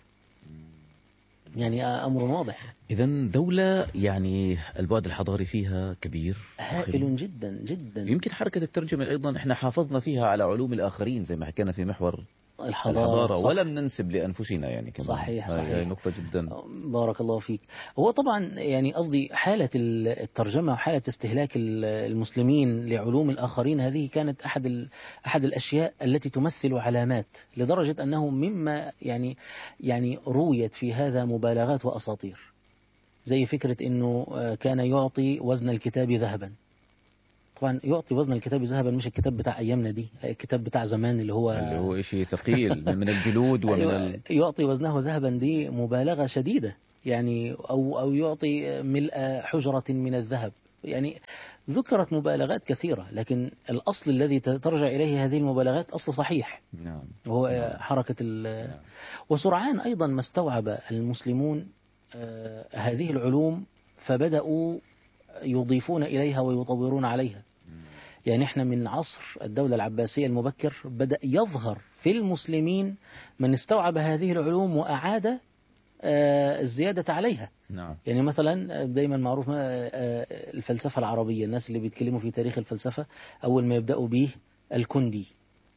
يعني أمر واضح إذا دولة يعني البعد الحضاري فيها كبير ضخم. هائل جدا جدا يمكن حركة الترجمة أيضا إحنا حافظنا فيها على علوم الآخرين زي ما حكينا في محور الحضارة, الحضارة صح. ولم ننسب لأنفسنا يعني كمان صحيح، هاي- صحيح. هاي نقطة جدا بارك الله فيك هو طبعا يعني قصدي حالة ال- الترجمة وحالة استهلاك ال- المسلمين لعلوم الآخرين هذه كانت أحد ال- أحد الأشياء التي تمثل علامات لدرجة أنه مما يعني يعني رويت في هذا مبالغات وأساطير زي فكرة أنه آه، كان يعطي وزن الكتاب ذهبا طبعا يعطي وزن الكتاب ذهبا مش الكتاب بتاع أيامنا دي لا، الكتاب بتاع زمان اللي هو اللي هو شيء ثقيل من- من الجلود ومن أيوة، ال... يعطي وزنه ذهبا دي مبالغة شديدة يعني أو أو يعطي ملء حجرة من الذهب يعني ذكرت مبالغات كثيرة لكن الأصل الذي ترجع إليه هذه المبالغات أصل صحيح نعم وهو حركة ال وسرعان أيضا ما استوعب المسلمون آه، هذه العلوم فبدأوا يضيفون إليها ويطورون عليها يعني احنا من عصر الدولة العباسية المبكر بدأ يظهر في المسلمين من استوعب هذه العلوم وأعاد آه، الزيادة عليها نعم يعني مثلا دايما معروف ما- آه، الفلسفة العربية الناس اللي بيتكلموا في تاريخ الفلسفة أول ما يبدأوا به الكندي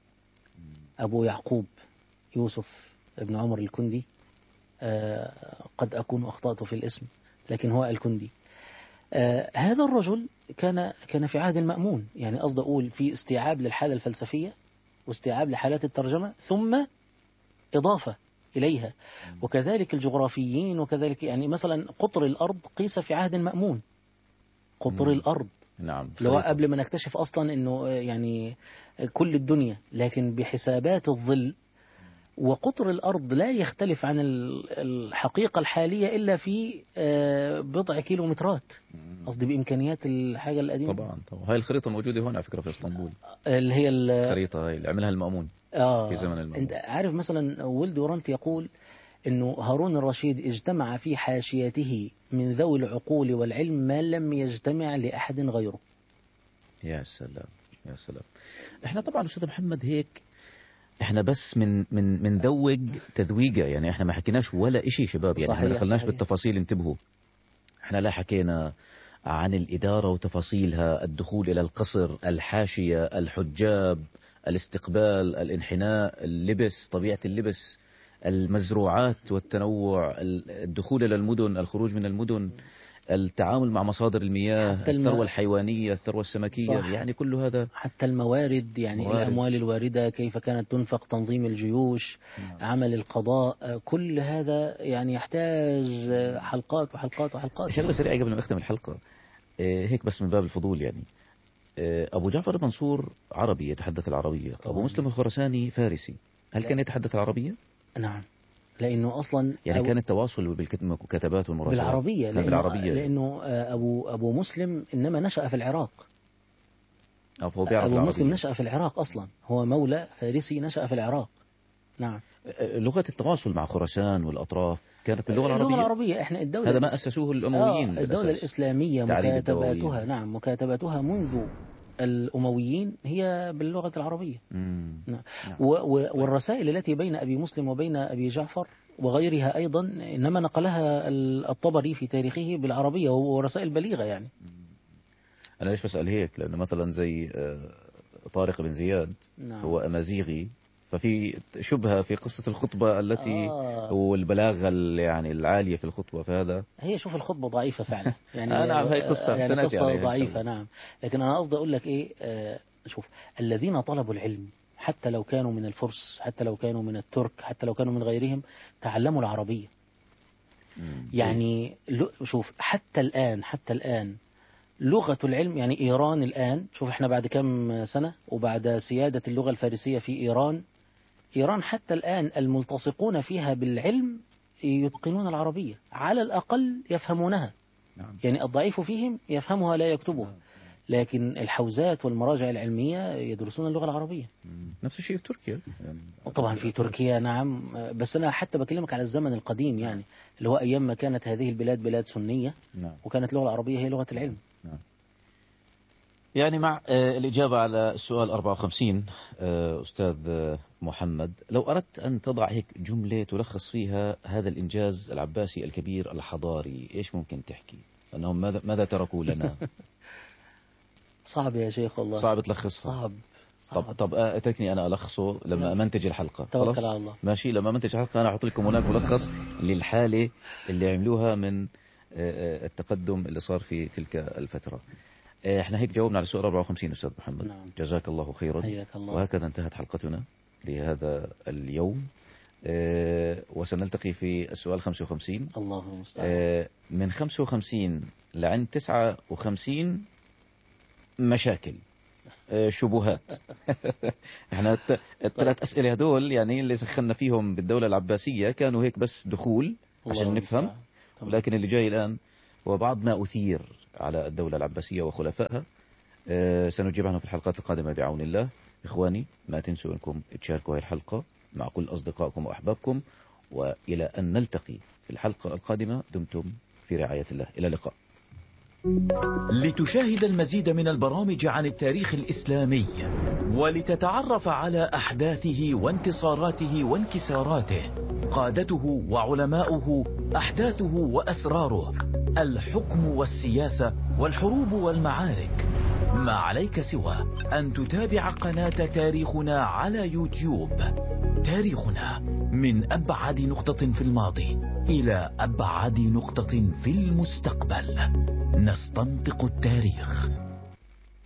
أبو يعقوب يوسف ابن عمر الكندي آه، قد أكون أخطأت في الاسم لكن هو الكندي آه، هذا الرجل كان كان في عهد المأمون يعني قصد أقول في استيعاب للحالة الفلسفية واستيعاب لحالات الترجمة ثم إضافة إليها وكذلك الجغرافيين وكذلك يعني مثلا قطر الأرض قيس في عهد المأمون قطر مم. الأرض نعم اللي هو خريطة. قبل ما نكتشف أصلا أنه آه، يعني كل الدنيا لكن بحسابات الظل وقطر الأرض لا يختلف عن ال- الحقيقة الحالية إلا في آه، بضع كيلومترات مم. قصدي بإمكانيات الحاجة القديمة طبعا طبعا هاي الخريطة موجودة هون على فكرة في اسطنبول اللي هي ال- الخريطة هاي اللي عملها المأمون آه في زمن المأمون. انت عارف مثلا ولد ورانت يقول انه هارون الرشيد اجتمع في حاشيته من ذوي العقول والعلم ما لم يجتمع لاحد غيره يا سلام يا سلام احنا طبعا استاذ محمد هيك احنا بس من من من ذوق تذويقه يعني احنا ما حكيناش ولا إشي شباب يعني احنا ما صحيح، دخلناش صحيح. بالتفاصيل انتبهوا احنا لا حكينا عن الإدارة وتفاصيلها الدخول إلى القصر الحاشية الحجاب الاستقبال الانحناء اللبس طبيعة اللبس المزروعات والتنوع الدخول إلى المدن الخروج من المدن التعامل مع مصادر المياه حتى الم- الثروة الحيوانية الثروة السمكية صح. يعني كل هذا حتى الموارد يعني موارد. الاموال الوارده كيف كانت تنفق تنظيم الجيوش عمل القضاء آه، كل هذا يعني يحتاج آه، حلقات وحلقات وحلقات شغله سريعه قبل ما اختم الحلقه آه، هيك بس من باب الفضول يعني آه، ابو جعفر المنصور عربي يتحدث العربيه ابو طبعاً. مسلم الخرساني فارسي هل كان يتحدث العربيه نعم لانه اصلا يعني أو- كان التواصل بالكتابات والمراسلات بالعربيه كان لانه, بالعربيه لأنه آه، ابو ابو مسلم انما نشا في العراق أو هو بيعرف أبو العربية. مسلم نشأ في العراق أصلا هو مولى فارسي نشأ في العراق نعم آه، لغه التواصل مع خراسان والاطراف كانت باللغه العربيه اللغة العربية احنا الدولة هذا ما الإس- اسسوه الامويين آه الدولة بالأساس. الإسلامية تعريب مكاتباتها الدواوين. نعم مكاتباتها منذ الأمويين هي باللغة العربية مم. نعم. نعم. و و والرسائل التي بين أبي مسلم وبين أبي جعفر وغيرها أيضا إنما نقلها ال- الطبري في تاريخه بالعربية ورسائل بليغة يعني انا ليش بسال هيك لانه مثلا زي آه، طارق بن زياد نعم. هو امازيغي ففي شبهه في قصه الخطبه التي آه. والبلاغه ال- يعني العاليه في الخطبه فهذا هي شوف الخطبة ضعيفة فعلا يعني آه نعم، هي قصة يعني سنأتي قصة عليها إن شاء ضعيفة الله. نعم لكن أنا قصدي أقول لك إيه آه شوف الذين طلبوا العلم حتى لو كانوا من الفرس حتى لو كانوا من الترك حتى لو كانوا من غيرهم تعلموا العربية مم. يعني لو- شوف حتى الآن حتى الآن لغة العلم يعني إيران الآن شوف إحنا بعد كم سنة وبعد سيادة اللغة الفارسية في إيران إيران حتى الآن الملتصقون فيها بالعلم يتقنون العربية على الأقل يفهمونها نعم. يعني الضعيف فيهم يفهمها لا يكتبها لكن الحوزات والمراجع العلمية يدرسون اللغة العربية مم. نفس الشيء في تركيا يعني طبعا في تركيا نعم بس أنا حتى بكلمك على الزمن القديم يعني اللي هو أيام ما كانت هذه البلاد بلاد سنية نعم وكانت اللغة العربية هي لغة العلم يعني مع آه، الإجابة على السؤال 54 آه، أستاذ آه، محمد لو أردت أن تضع هيك جملة تلخص فيها هذا الإنجاز العباسي الكبير الحضاري إيش ممكن تحكي أنهم ماذا, ماذا تركوا لنا صعب يا شيخ والله صعب تلخصها صعب طب صعب طب آه، اتركني انا الخصه لما نعم. منتج الحلقه توكل خلاص؟ على الله. ماشي لما منتج الحلقه انا احط لكم هناك ملخص للحاله اللي عملوها من آه، آه، التقدم اللي صار في تلك الفتره آه، احنا هيك جاوبنا على السؤال 54 استاذ محمد نعم. جزاك الله خيرا حياك الله وهكذا انتهت حلقتنا لهذا اليوم آه، وسنلتقي في السؤال 55 الله المستعان آه، من 55 لعند 59 مشاكل آه، شبهات احنا الت- الثلاث اسئله هدول يعني اللي سخنا فيهم بالدوله العباسيه كانوا هيك بس دخول الله عشان نفهم المستعان. تمام. ولكن اللي جاي الان هو بعض ما اثير على الدوله العباسيه وخلفائها آه، سنجيب عنه في الحلقات القادمه بعون الله اخواني ما تنسوا انكم تشاركوا هذه الحلقه مع كل اصدقائكم واحبابكم والى ان نلتقي في الحلقه القادمه دمتم في رعايه الله الى اللقاء لتشاهد المزيد من البرامج عن التاريخ الإسلامي ولتتعرف على أحداثه وانتصاراته وانكساراته قادته وعلماؤه أحداثه وأسراره الحكم والسياسة والحروب والمعارك ما عليك سوى أن تتابع قناة تاريخنا على يوتيوب تاريخنا من أبعد نقطة في الماضي إلى أبعد نقطة في المستقبل نستنطق التاريخ